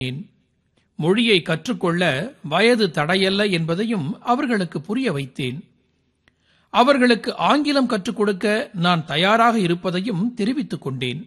மொழியை கற்றுக்கொள்ள வயது தடையல்ல என்பதையும் அவர்களுக்கு புரிய வைத்தேன் அவர்களுக்கு ஆங்கிலம் கற்றுக் கொடுக்க நான் தயாராக இருப்பதையும் தெரிவித்துக் கொண்டேன்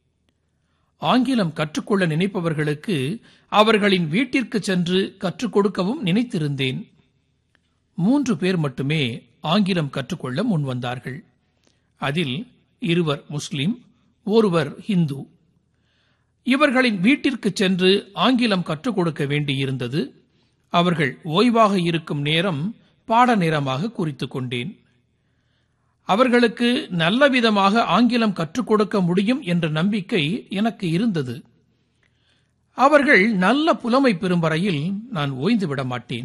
ஆங்கிலம் கற்றுக்கொள்ள நினைப்பவர்களுக்கு அவர்களின் வீட்டிற்கு சென்று கற்றுக் கொடுக்கவும் நினைத்திருந்தேன் மூன்று பேர் மட்டுமே ஆங்கிலம் கற்றுக்கொள்ள முன்வந்தார்கள் அதில் இருவர் முஸ்லிம் ஒருவர் ஹிந்து இவர்களின் வீட்டிற்கு சென்று ஆங்கிலம் கற்றுக் கொடுக்க வேண்டியிருந்தது அவர்கள் ஓய்வாக இருக்கும் நேரம் பாட நேரமாக குறித்துக் கொண்டேன் அவர்களுக்கு நல்ல விதமாக ஆங்கிலம் கற்றுக் கொடுக்க முடியும் என்ற நம்பிக்கை எனக்கு இருந்தது அவர்கள் நல்ல புலமை பெறும் வரையில் நான் ஓய்ந்து விட மாட்டேன்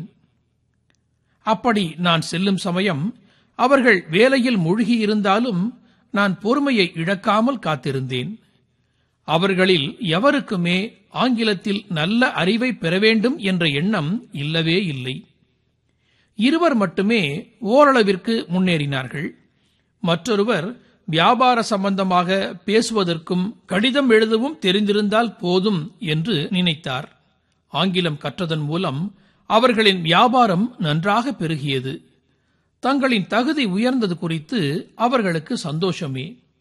அப்படி நான் செல்லும் சமயம் அவர்கள் வேலையில் மூழ்கியிருந்தாலும் நான் பொறுமையை இழக்காமல் காத்திருந்தேன் அவர்களில் எவருக்குமே ஆங்கிலத்தில் நல்ல அறிவை பெற வேண்டும் என்ற எண்ணம் இல்லவே இல்லை இருவர் மட்டுமே ஓரளவிற்கு முன்னேறினார்கள் மற்றொருவர் வியாபார சம்பந்தமாக பேசுவதற்கும் கடிதம் எழுதவும் தெரிந்திருந்தால் போதும் என்று நினைத்தார் ஆங்கிலம் கற்றதன் மூலம் அவர்களின் வியாபாரம் நன்றாக பெருகியது தங்களின் தகுதி உயர்ந்தது குறித்து அவர்களுக்கு சந்தோஷமே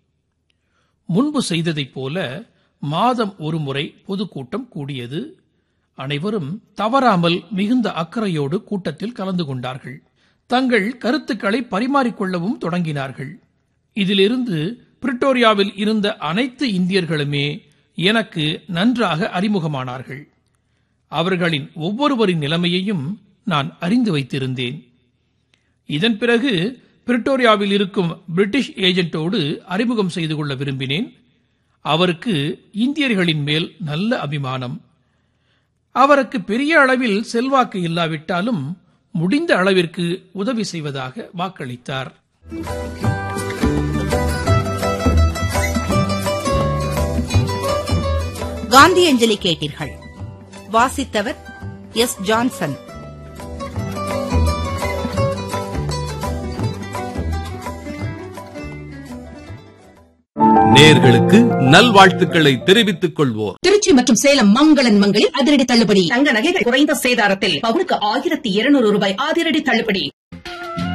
முன்பு செய்ததைப் போல மாதம் ஒருமுறை பொதுக்கூட்டம் கூடியது அனைவரும் தவறாமல் மிகுந்த அக்கறையோடு கூட்டத்தில் கலந்து கொண்டார்கள் தங்கள் கருத்துக்களை பரிமாறிக்கொள்ளவும் தொடங்கினார்கள் இதிலிருந்து பிரிட்டோரியாவில் இருந்த அனைத்து இந்தியர்களுமே எனக்கு நன்றாக அறிமுகமானார்கள் அவர்களின் ஒவ்வொருவரின் நிலைமையையும் நான் அறிந்து வைத்திருந்தேன் இதன் பிறகு பிரிட்டோரியாவில் இருக்கும் பிரிட்டிஷ் ஏஜென்ட்டோடு அறிமுகம் செய்து கொள்ள விரும்பினேன் அவருக்கு இந்தியர்களின் மேல் நல்ல அபிமானம் அவருக்கு பெரிய அளவில் செல்வாக்கு இல்லாவிட்டாலும் முடிந்த அளவிற்கு உதவி செய்வதாக வாக்களித்தார் காந்தியஞ்சலி கேட்டீர்கள் வாசித்தவர் எஸ் ஜான்சன் நேர்களுக்கு நல்வாழ்த்துக்களை தெரிவித்துக் கொள்வோர் திருச்சி மற்றும் சேலம் மங்களன் மங்களில் அதிரடி தள்ளுபடி தங்க நகைகள் குறைந்த சேதாரத்தில் பவுனுக்கு ஆயிரத்தி இருநூறு ரூபாய் அதிரடி தள்ளுபடி